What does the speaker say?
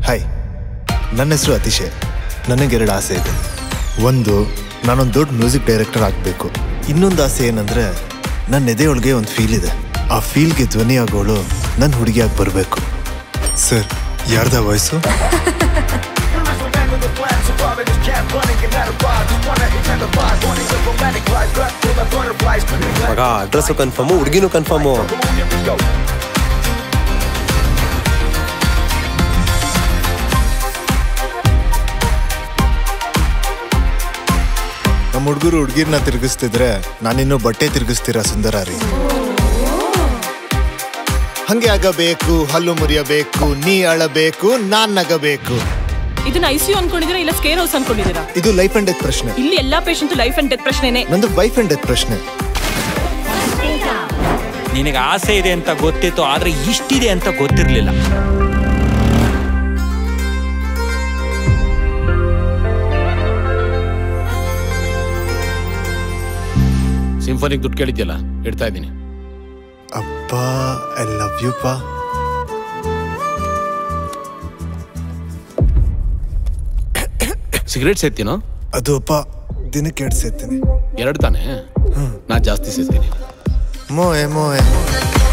hi ನನ್ನ ಹೆಸರು ಅತಿಶಯ್ ನನಗೆರಡು ಆಸೆ ಇದೆ ಒಂದು ನಾನೊಂದು ದೊಡ್ಡ ಮ್ಯೂಸಿಕ್ ಡೈರೆಕ್ಟರ್ ಆಗಬೇಕು ಇನ್ನೊಂದು ಆಸೆ ಏನಂದರೆ ನನ್ನ ಎದೆಯೊಳಗೆ ಒಂದು ಫೀಲ್ ಇದೆ ಆ ಫೀಲ್ಗೆ ಧ್ವನಿ ಆಗೋಳು ನನ್ನ ಹುಡುಗಿಯಾಗಿ ಬರಬೇಕು ಸರ್ ಯಾರ್ದ ವಯಸ್ಸು ಮಗ ಅಡ್ರೆಸ್ಸು ಕನ್ಫರ್ಮು ಹುಡುಗಿನೂ ಕನ್ಫರ್ಮು ನಮ್ಮ ಹುಡುಗರು ಹುಡುಗಿರ್ನ ತಿರುಗಿಸ್ತಿದ್ರೆ ನಾನಿನ್ನೂ ಬಟ್ಟೆ ತಿರುಗಿಸ್ತೀರಾ ಸುಂದರ ರೀ ಹಂಗೆ ಆಗಬೇಕು ಹಲ್ಲು ಮುರಿಯಬೇಕು ನೀ ಅಳಬೇಕು ನಾನ್ ನಗಬೇಕು ಇದನ್ನ ಐ ಸಿ ಯು ಅನ್ಕೊಂಡಿದ್ದೀರಾ ಇಲ್ಲ ಸ್ಕೇರ್ ಹೌಸ್ ಅನ್ಕೊಂಡಿದ್ದೀರಾ ಇದು ಲೈಫ್ ಅಂಡ್ ಡೆತ್ ಪ್ರಶ್ನೆ ಇಲ್ಲಿ ಎಲ್ಲಾ ಪೇಷಂಟ್ ಲೈಫ್ ಅಂಡ್ ಡೆತ್ ಪ್ರಶ್ನೆನೆ ನಂದು ವೈಫ್ ಅಂಡ್ ಡೆತ್ ಪ್ರಶ್ನೆ ನಿನಗೆ ಆಸೆ ಇದೆ ಅಂತ ಗೊತ್ತಿತ್ತು ಆದ್ರೆ ಇಷ್ಟಿದೆ ಅಂತ ಗೊತ್ತಿರ್ಲಿಲ್ಲ ಸಿಂಫನಿಗೆ ದುಡ್ಡು ಕೇಳಿದ್ಯಲ್ಲ ಇಡ್ತಾ ಇದ್ದೀನಿ ಅಪ್ಪ ಐ ಲವ್ ಯು ಪಾ ಸಿಗರೇಟ್ ಸೇರ್ತೀನೋ ಅದು ಅಪ್ಪ ದಿನಕ್ಕೆ ಎರಡು ಸೇರ್ತೀನಿ ಎರಡು ತಾನೇ ನಾ ಜಾಸ್ತಿ ಸೇರ್ತೀನಿ ಮೋಯೆ ಮೋಯೆ